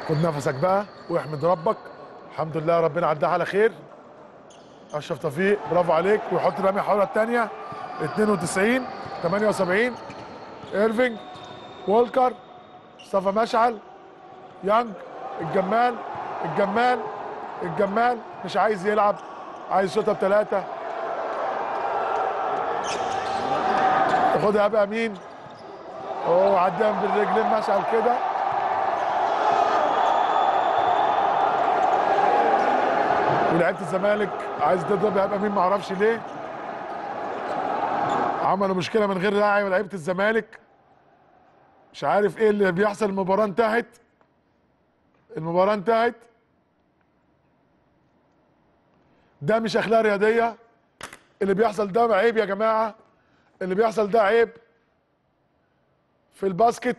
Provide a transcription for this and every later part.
خد نفسك بقى واحمد ربك الحمد لله ربنا عداها على خير اشرف توفيق برافو عليك ويحط رمي الحاره الثانيه 92 78 ايرفينج وولكر مصطفى مشعل يانج الجمال الجمال الجمال مش عايز يلعب عايز يشوطها بثلاثه ياخدها بقى مين؟ اوه عداها بالرجلين مشعل كده ولعيبه الزمالك عايز تضرب هيبقى مين معرفش ليه عملوا مشكله من غير لاعب لعيبه الزمالك مش عارف ايه اللي بيحصل المباراه انتهت المباراه انتهت ده مش اخلاق رياضيه اللي بيحصل ده عيب يا جماعه اللي بيحصل ده عيب في الباسكت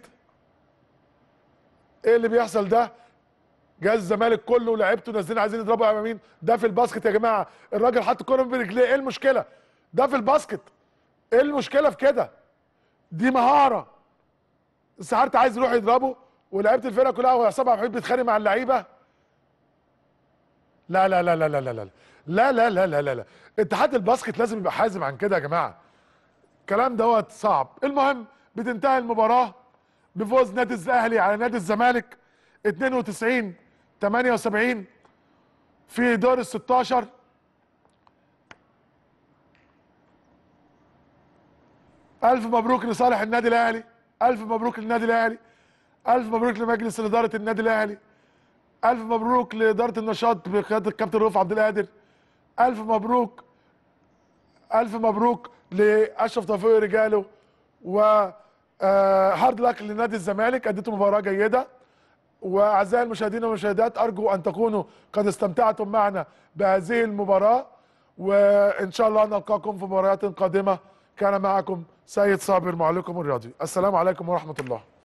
ايه اللي بيحصل ده جهاز الزمالك كله ولاعيبته نازلين عايزين يضربوا على مين ده في الباسكت يا جماعه الراجل حط الكوره برجليه ايه المشكله ده في الباسكت ايه المشكله في كده دي مهاره السحارت عايز يروح يضربه ولعيبه الفرقه كلها وعصام عبد الحميد بيتخانق مع اللعيبه لا لا لا لا لا لا لا لا لا لا لا لا لا اتحاد الباسكت لازم يبقى حازم عن كده يا جماعه الكلام دوت صعب المهم بتنتهي المباراه بفوز نادي الاهلي على نادي الزمالك 92 78 في دور ال 16 ألف مبروك لصالح النادي الأهلي ألف مبروك للنادي الأهلي ألف مبروك لمجلس إدارة النادي الأهلي ألف مبروك لإدارة النشاط بقيادة الكابتن رؤوف عبد القادر ألف مبروك ألف مبروك لأشرف توفيق ورجاله و آه، هارد لك لنادي الزمالك أديتوا مباراة جيدة واعزائي المشاهدين والمشاهدات ارجو ان تكونوا قد استمتعتم معنا بهذه المباراه وان شاء الله نلقاكم في مباريات قادمه كان معكم سيد صابر معلقكم الرياضي السلام عليكم ورحمه الله